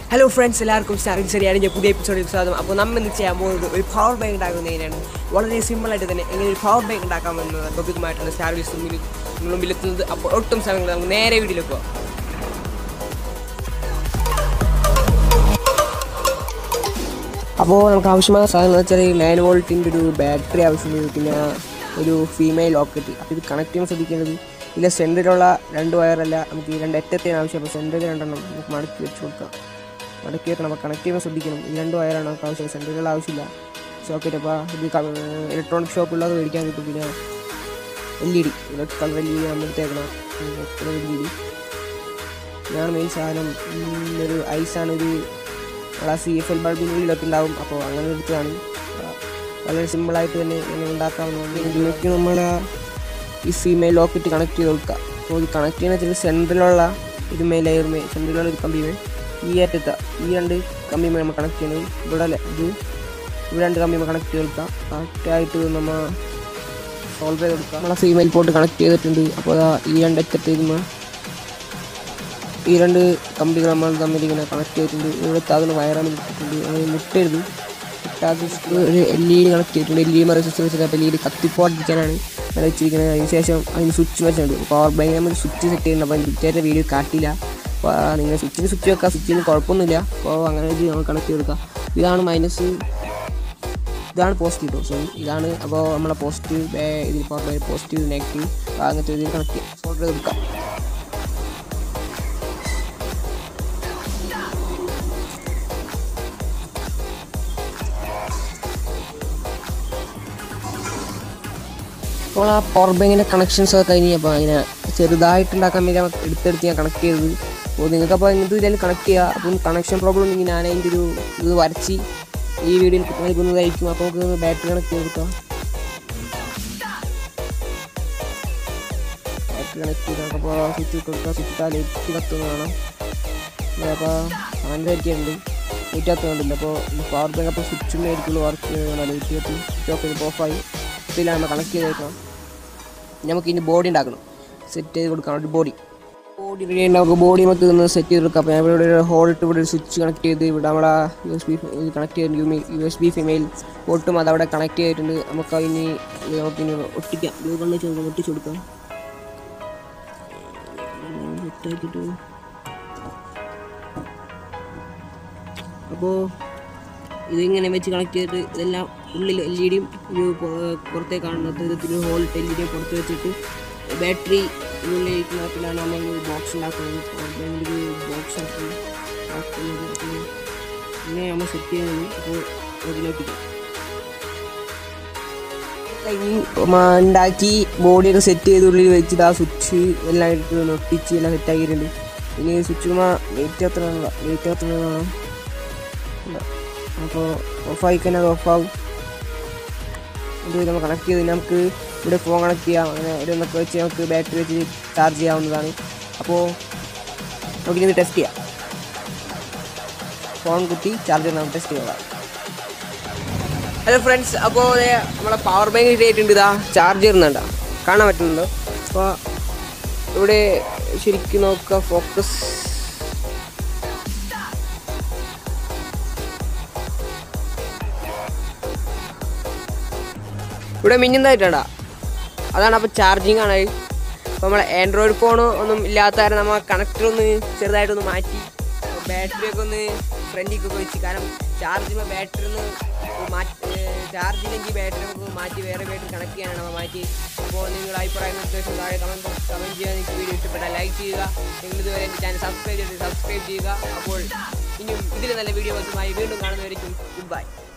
hello friends എല്ലാവർക്കും സ്റ്റാറിൽ ശരിയാണ് ഞാൻ പുതിയ എപ്പിസോഡിൽ സ്വാഗതം അപ്പോൾ നമ്മൾ ഇന്ന് ചെയ്യാൻ പോകുന്നത് ഒരു പവർ ബാങ്ക് ഉണ്ടാക്കുന്നതിനാണ് വളരെ സിമ്പിളായിട്ട് തന്നെ എങ്ങനെ ഒരു പവർ ബാങ്ക് ഉണ്ടാക്കാമെന്ന ടോപ്പിക്കുമായിട്ടാണ് സ്റ്റാർ വിസ് മുന്നിൽ നിങ്ങൾ മുമ്പിലെത്തുന്നത് അപ്പോൾ ഒട്ടും സമയങ്ങൾ നമുക്ക് നേരെ വീട്ടിലേക്ക് പോകാം അപ്പോൾ നമുക്ക് ആവശ്യമായ സാധനം എന്ന് വെച്ചാൽ നയൻ വോൾട്ടിൻ്റെ ഒരു ബാറ്ററി ആവശ്യമുണ്ട് പിന്നെ ഒരു ഫീമെയിൽ ലോക്കറ്റ് അപ്പോൾ ഇത് കണക്ട് ചെയ്യാൻ ശ്രദ്ധിക്കേണ്ടത് ഇതിലെ സെൻറ്ററിലുള്ള രണ്ട് വയറല്ല നമുക്ക് ഈ രണ്ട് അറ്റത്തേന് ആവശ്യം അപ്പോൾ സെൻറ്ററിൽ രണ്ടെണ്ണം നമുക്ക് മടക്കി വെച്ച് കൊടുക്കാം മടക്കി വെക്കണം അപ്പോൾ കണക്ട് ചെയ്യുമ്പോൾ ശ്രദ്ധിക്കണം ഈ രണ്ട് വയറാണ് നമുക്ക് ആവശ്യം സെൻറ്ററിലുള്ള ആവശ്യമില്ല സോക്കറ്റ് അപ്പോൾ ഇത് ഇലക്ട്രോണിക് ഷോപ്പുള്ളത് മേടിക്കാൻ കിട്ടും പിന്നെ L E D electric colour L E D നമ്മൾ എടുത്തേക്കണം എൽ ഇ ഡി ഇതാണ് മെയിൻ സാധനം ഉം, ഒരു ഐസാണ് ഒരു നമ്മളെ സി എഫ് എൽ ബൾബിനുള്ളിലൊക്കെ ഉണ്ടാവും അപ്പോൾ അങ്ങനെ എടുത്തതാണ് വളരെ സിമ്പിളായിട്ട് തന്നെ ഇങ്ങനെ ഉണ്ടാക്കാവുന്നതാണ് ഇതിലേക്ക് നമ്മൾ ഈ ഫീമെയിൽ ലോക്കറ്റ് കണക്ട് ചെയ്ത് കൊടുക്കുക അപ്പോൾ ഇത് കണക്ട് ചെയ്യുന്ന വെച്ചാൽ സെൻറ്ററിലുള്ള ഒരു മെയിൽ ലെയർമേ സെൻറ്ററിലുള്ള ഒരു കമ്പിമേ ഈ അറ്റത്ത ഈ രണ്ട് കമ്പിമേ നമ്മൾ കണക്ട് ചെയ്യുന്നത് ഇവിടെ അല്ല ഇത് ഇവിടെ രണ്ട് കമ്പിമേ കണക്ട് ചെയ്ത് കൊടുക്കുക കറക്റ്റായിട്ട് നമ്മൾ സോൾവ് ചെയ്ത് കൊടുക്കുക നമ്മളെ ഫീമെയിൽ പോർട്ട് കണക്ട് ചെയ്തിട്ടുണ്ട് അപ്പോൾ ദാ ഈ രണ്ട് അറ്റത്ത് നമ്മൾ ഈ രണ്ട് കമ്പികൾ നമ്മൾ തമ്മിൽ ഇങ്ങനെ കണക്ട് ചെയ്തിട്ടുണ്ട് ഇവിടെ താഴ്ന്ന വയറാണ് ഇട്ടിട്ടുണ്ട് അത് മുട്ടരുത് മുട്ടാതെ ഒരു എൽ ഇ ഡി കണക്ട് ചെയ്തിട്ടുണ്ട് എൽ ഇ ഡി റെസിസ്റ്റർ വെച്ചിട്ട് അപ്പോൾ എൽ ഇ ഡി കത്തിപ്പോട്ടിരിക്കാനാണ് അത് വെച്ചിരിക്കുന്നത് അതിന് ശേഷം അതിന് സ്വിച്ച് വെച്ചിട്ടുണ്ട് പവർ ബാങ്ക് നമ്മൾ സ്വിച്ച് സെറ്റ് ചെയ്യുന്നുണ്ട് അപ്പോൾ അതിന് കൃത്യമായിട്ട് വീഡിയോ കാട്ടില്ല അപ്പോൾ നിങ്ങൾ സ്വിച്ചിന് സ്വിച്ച് വെക്കുക സ്വിച്ചിന് കുഴപ്പമൊന്നുമില്ല അപ്പോൾ അങ്ങനെ വെച്ച് നമ്മൾ കണക്ട് ചെയ്ത് കൊടുക്കുക ഇതാണ് മൈനസ് ഇതാണ് പോസിറ്റീവ് സോറി ഇതാണ് അപ്പോൾ നമ്മളെ പോസിറ്റീവ് ഇതിൽ പവർ ബാങ്ക് പോസിറ്റീവ് നെഗറ്റീവ് അങ്ങനത്തെ ഇതിൽ കണക്ട് ചെയ്യാം സോൾവ് ചെയ്ത് കൊടുക്കാം അപ്പോൾ ആ പവർ ബാങ്കിൻ്റെ കണക്ഷൻസ് ഒക്കെ കഴിഞ്ഞ് അപ്പോൾ അതിനെ ചെറുതായിട്ട് ഉണ്ടാക്കാൻ വേണ്ടി നമുക്ക് എടുത്തെടുത്ത് ഞാൻ കണക്ട് ചെയ്തത് അപ്പോൾ നിങ്ങൾക്ക് അപ്പോൾ ഇങ്ങനത്തെ ഇതിൽ കണക്ട് ചെയ്യുക അപ്പം കണക്ഷൻ പ്രോബ്ലം ഉണ്ടെങ്കിൽ ഞാൻ അതിൻ്റെ ഒരു ഇത് വരച്ച് ഈ വീഡിയോയിൽ നൽകുന്നതായിരിക്കും അപ്പോൾ നമുക്ക് ബാറ്ററി കണക്ട് ചെയ്ത് കൊടുക്കാം ബാറ്ററി കണക്ട് ചെയ്ത് അപ്പോൾ സ്വിച്ച് ഇട്ട് കൊടുക്കുക സ്വിച്ച് ഇട്ടാൽ ലൈറ്റ് കത്തുന്നതാണ് അപ്പോൾ അങ്ങനെ ഉണ്ട് ലൈറ്റ് കത്തുന്നുണ്ടല്ലോ അപ്പോൾ പവർ ബാങ്ക് അപ്പോൾ സ്വിച്ചിൻ്റെ ആയിരിക്കുള്ളൂ വർക്ക് ലൈറ്റ് കത്തി സ്വിച്ച് ഓഫ് ചെയ്ത് ഓഫായി ഇതിലാണ് നമ്മൾ കണക്ട് ചെയ്തേക്കണം നമുക്ക് ഇനി ബോഡി ഉണ്ടാക്കണം സെറ്റ് ചെയ്ത് കൊടുക്കണം ഒരു ബോഡി ബോഡി റെഡി ആയിട്ട് നമുക്ക് ബോഡി നമുക്ക് ഒന്ന് സെറ്റ് ചെയ്ത് കൊടുക്കാം അപ്പോൾ ഞാൻ ഇവിടെ ഒരു ഹോൾ ഇട്ട് ഇവിടെ ഒരു സ്വിച്ച് കണക്ട് ചെയ്ത് ഇവിടെ നമ്മളെ യു എസ് ബി കണക്ട് ചെയ്തിട്ടുണ്ട് യു എസ് ബി ഫിമെയിൽ പൊട്ടും അത് അവിടെ കണക്ട് ചെയ്തിട്ടുണ്ട് നമുക്ക് ഇനി ഇത് നമുക്കിനി ഒട്ടിക്കാം ഇത് കൊണ്ട് വെച്ച് നമുക്ക് ഒട്ടിച്ച് കൊടുക്കാം സെറ്റാക്കിയിട്ട് അപ്പോൾ ഇതിങ്ങനെ വെച്ച് കണക്ട് ചെയ്തിട്ട് ഇതെല്ലാം ഉള്ളിൽ എൽ ഇ ഡിയും ഒരു പൊ- പുറത്തേക്ക് കാണുന്നത് വിധത്തിൽ ഹോൾ എൽ ഇ ഡിയും പുറത്ത് വെച്ചിട്ട് ബാറ്ററി ഉള്ളിലേക്കുള്ളതിലാണ് നമ്മൾ ഒരു ബോക്സ് ഉണ്ടാക്കുന്നത് ഒരു ബോക്സ് ആക്കുന്നത് ആക്കുന്നത് അപ്പോൾ ഇങ്ങനെ നമ്മൾ സെറ്റ് ചെയ്യുന്നത് അപ്പോൾ അതിലോട്ടിക്കാം കഴിഞ്ഞ് മ- ഉണ്ടാക്കി ബോഡിയൊക്കെ സെറ്റ് ചെയ്ത് ഉള്ളിൽ വെച്ചിട്ട് ആ സ്വിച്ച് എല്ലാം എടുത്ത് ഒട്ടിച്ച് എല്ലാം സെറ്റ് ആക്കിയിട്ടുണ്ട് ഇനി സ്വിച്ച് ലേറ്റ് കത്തണമല്ല ലേറ്റ് കത്തണതാണ് അപ്പോൾ ഓഫായി കഴിഞ്ഞാൽ അത് ഓഫാവും ഇത് നമ്മൾ കണക്ട് ചെയ്ത് നമുക്ക് ഇവിടെ ഫോൺ കണക്ട് ചെയ്യാം അങ്ങനെ ഇവിടെ നിന്നൊക്കെ വെച്ച് നമുക്ക് ബാറ്ററി വെച്ച് ചാർജ് ചെയ്യാവുന്നതാണ് അപ്പോൾ നമുക്കിത് ടെസ്റ്റ് ചെയ്യാം ഫോൺ കുത്തി ചാർജ് ചെയ്ത് നമുക്ക് ടെസ്റ്റ് ചെയ്യാം ഹലോ ഫ്രണ്ട്സ് അപ്പോൾ നമ്മളെ പവർ ബാങ്ക് ഇതായിട്ടുണ്ട് ഇതാ ചാർജ് ചെയ്യുന്നുണ്ടോ കാണാൻ പറ്റുന്നുണ്ടോ അപ്പോൾ ഇവിടെ ശരിക്കും നോക്കുക ഫോക്കസ് ഇവിടെ മിന്നുന്നതായിട്ടാ അതാണ് അപ്പോൾ ചാർജിങ് ആണ് അപ്പോൾ നമ്മളെ ആൻഡ്രോയിഡ് ഫോൺ ഒന്നും ഇല്ലാത്ത കാരണം നമ്മൾ കണക്ടർ ഒന്ന് ചെറുതായിട്ടൊന്ന് മാറ്റി ബാറ്ററി ഒക്കെ ഒന്ന് ഫ്രണ്ടിലേക്ക് ഒക്കെ വെച്ച് കാരണം ചാർജിന് ബാറ്ററി ഒന്ന് മാറ്റി ചാർജില്ലെങ്കിൽ ബാറ്ററി നമുക്ക് മാറ്റി വേറെ ബാറ്ററി കണക്ട് ചെയ്യാനാണ് നമ്മൾ മാറ്റി അപ്പോൾ നിങ്ങളുടെ അഭിപ്രായം നിർദ്ദേശം താഴെ കമൻറ്റ് കമൻറ്റ് ചെയ്യുക നിങ്ങൾക്ക് വീഡിയോ ഇഷ്ടപ്പെട്ടാൽ ലൈക്ക് ചെയ്യുക നിങ്ങൾ ഇതുവരെ എൻ്റെ ചാനൽ സബ്സ്ക്രൈബ് ചെയ്ത് സബ്സ്ക്രൈബ് ചെയ്യുക അപ്പോൾ ഇനിയും ഇതിൽ നല്ല വീഡിയോസുമായി വീണ്ടും കാണുന്നവരേക്കും ഗുഡ് ബൈ